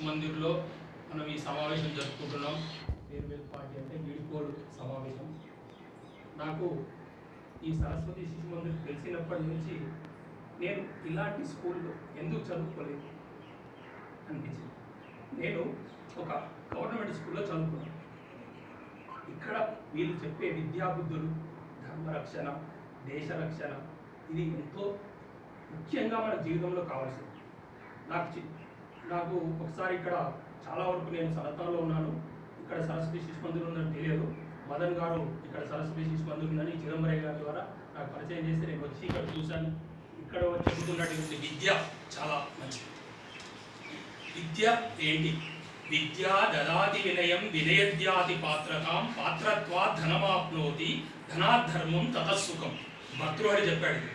శిశు మందిర్లో మనం ఈ సమావేశం జరుపుకుంటున్నాం ఫేర్వెల్ పార్టీ అంటే వీడుకోలు సమావేశం నాకు ఈ సరస్వతి శిశు మందిర్ తెలిసినప్పటి నుంచి నేను ఇలాంటి స్కూల్లో ఎందుకు చదువుకోలేదు అనిపించింది నేను ఒక గవర్నమెంట్ స్కూల్లో చదువుకున్నాను ఇక్కడ వీళ్ళు చెప్పే విద్యాబుద్ధులు ధర్మరక్షణ దేశ రక్షణ ఇది ఎంతో ముఖ్యంగా మన జీవితంలో కావాల్సింది నాకు చి- నాకు ఒకసారి ఇక్కడ చాలా వరకు నేను సరతాలో ఉన్నాను ఇక్కడ సరస్వతి శిశు మందిర్ ఉందని తెలియదు మదన్ గారు ఇక్కడ సరస్వతి శిశు మందిర్ ఉందని చిదంబరయ్య గారి ద్వారా నాకు పరిచయం చేస్తే నేను వచ్చి ఇక్కడ చూశాను ఇక్కడ చెబుతున్నటువంటి విద్య చాలా మంచిది విద్య ఏంటి విద్యా దదాతి వినయం వినయద్యాతి పాత్రతాం పాత్రత్వా ధనమాప్నోతి ధనాధర్మం తతస్సుఖం భక్తుడు చెప్పాడు ఇది.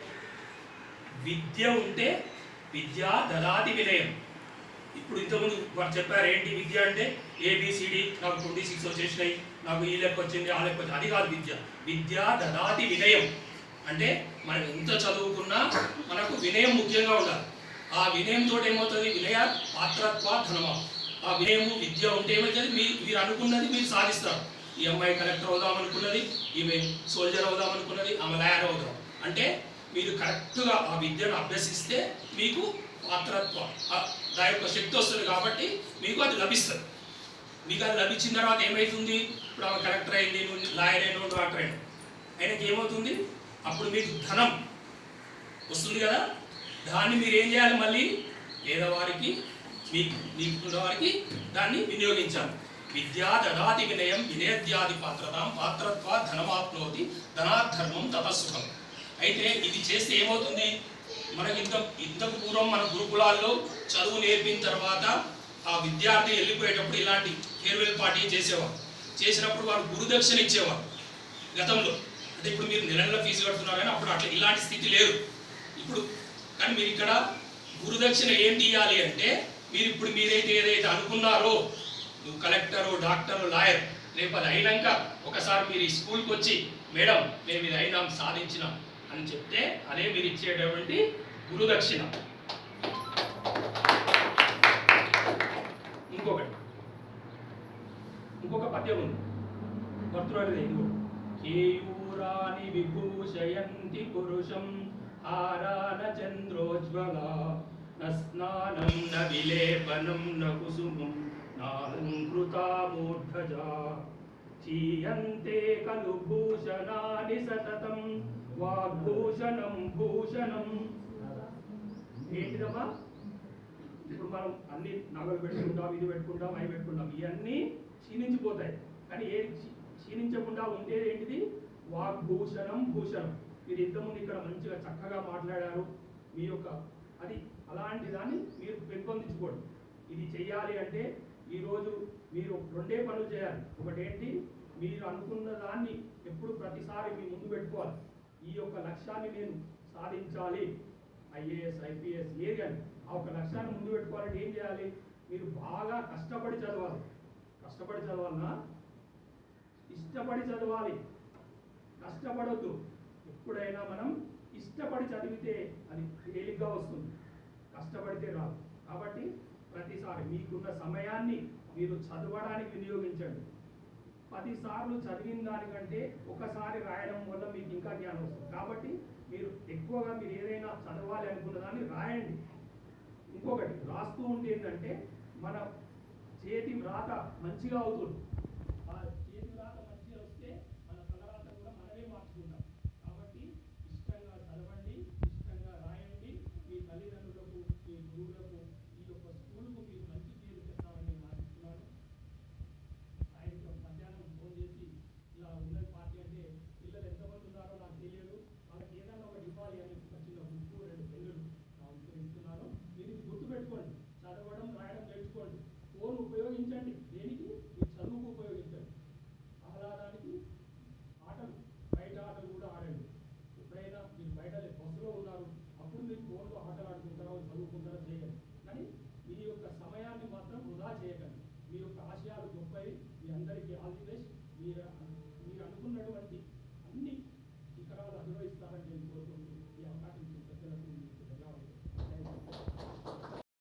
విద్య ఉంటే విద్యా దదాతి వినయం ఇప్పుడు ఇంతకుముందు వారు చెప్పారు ఏంటి విద్య అంటే ఏబిసిడి నాకు ట్వంటీ సిక్స్ వచ్చేసినాయి నాకు ఈ లెక్క వచ్చింది ఆ లెక్క వచ్చింది అది కాదు విద్య విద్య దదాతి వినయం అంటే మనం ఎంత చదువుకున్నా మనకు వినయం ముఖ్యంగా ఉండాలి ఆ వినయంతో ఏమవుతుంది వినయ పాత్రత్వ ధనమా ఆ వినయము విద్య ఉంటే ఏమవుతుంది మీ మీరు అనుకున్నది మీరు సాధిస్తారు ఈ అమ్మాయి కలెక్టర్ అవుదాం అనుకున్నది ఈమె సోల్జర్ అవుదాం అనుకున్నది ఆమె లాయర్ అవుదాం అంటే మీరు కరెక్ట్గా ఆ విద్యను అభ్యసిస్తే మీకు పాత్రత్వ ఆ- దాని యొక్క శక్తి వస్తుంది కాబట్టి మీకు అది లభిస్తుంది మీకు అది లభించిన తర్వాత ఏమవుతుంది ఇప్పుడు ఆమె కలెక్టర్ అయింది నువ్వు లాయర్ అయిన డాక్టర్ అయిన ఆయనకి ఏమవుతుంది అప్పుడు మీకు ధనం వస్తుంది కదా దాన్ని మీరు ఏం చేయాలి మళ్ళీ పేదవారికి మీకు మీకున్న వారికి దాన్ని వినియోగించాలి విద్యా దదాతి వినయం వినయద్యాది పాత్రతాం పాత్రత్వ ధనమాప్నోతి ధనాధర్మం తపస్సుఖం అయితే ఇది చేస్తే ఏమవుతుంది మనకి ఇంత ఇంతకు పూర్వం మన గురుకులాల్లో చదువు నేర్పిన తర్వాత ఆ విద్యార్థి వెళ్ళిపోయేటప్పుడు ఇలాంటి ఫేర్వెల్ పార్టీ చేసేవారు చేసినప్పుడు వారు గురుదక్షిణ ఇచ్చేవారు గతంలో అంటే ఇప్పుడు మీరు నెల నెల ఫీజు కడుతున్నారు కానీ అప్పుడు అట్లా ఇలాంటి స్థితి లేదు ఇప్పుడు కానీ మీరు ఇక్కడ గురుదక్షిణ ఏంటి ఇవ్వాలి అంటే మీరు ఇప్పుడు మీరైతే ఏదైతే అనుకున్నారో నువ్వు కలెక్టరు డాక్టరు లాయర్ రేపు అది అయినాక ఒకసారి మీరు ఈ స్కూల్కి వచ్చి మేడం మేము ఇది అయినాం సాధించినాం అని చెప్తే అదే మీరు ఇచ్చేటటువంటి గురుదక్షిణ ఇంకొకటి ఇంకొక పద్యం ఉంది భర్తృహరిది ఇది కూడా కేయూరాని విభూషయంతి పురుషం ఆరాన చంద్రోజ్వల న స్నానం న విలేపనం న కుసుమం నాలంకృతామూర్ధజా చీయంతే ఖలు భూషణాని సతతం వాగ్భూషణం భూషణం ఏంటిదమ్మా ఇప్పుడు మనం అన్ని నగలు పెట్టుకుంటాం ఇది పెట్టుకుంటాం అవి పెట్టుకుంటాం ఇవన్నీ క్షీణించిపోతాయి కానీ ఏది క్షీ- క్షీణించకుండా ఉండేది ఏంటిది వాగ్భూషణం భూషణం మీరు ఇంతకుముందు ఇక్కడ మంచిగా చక్కగా మాట్లాడారు మీ యొక్క అది అలాంటి దాన్ని మీరు పెంపొందించుకోండి ఇది చెయ్యాలి అంటే ఈరోజు మీరు రెండే పనులు చేయాలి ఒకటి ఏంటి మీరు అనుకున్న దాన్ని ఎప్పుడు ప్రతిసారి మీ ముందు పెట్టుకోవాలి ఈ యొక్క లక్ష్యాన్ని నేను సాధించాలి ఐఏఎస్ ఐపీఎస్ ఏది అని ఆ ఒక లక్ష్యాన్ని ముందు పెట్టుకోవాలంటే ఏం చేయాలి మీరు బాగా కష్టపడి చదవాలి కష్టపడి చదవాలన్నా ఇష్టపడి చదవాలి కష్టపడొద్దు ఎప్పుడైనా మనం ఇష్టపడి చదివితే అది తేలిగ్గా వస్తుంది కష్టపడితే రాదు కాబట్టి ప్రతిసారి మీకున్న సమయాన్ని మీరు చదవడానికి వినియోగించండి పదిసార్లు చదివిన దానికంటే ఒకసారి రాయడం వల్ల మీకు ఇంకా జ్ఞానం వస్తుంది కాబట్టి మీరు ఎక్కువగా మీరు ఏదైనా చదవాలి అనుకున్న దాన్ని రాయండి ఇంకొకటి రాస్తూ ఉంటే ఏంటంటే మన చేతి వ్రాత మంచిగా అవుతుంది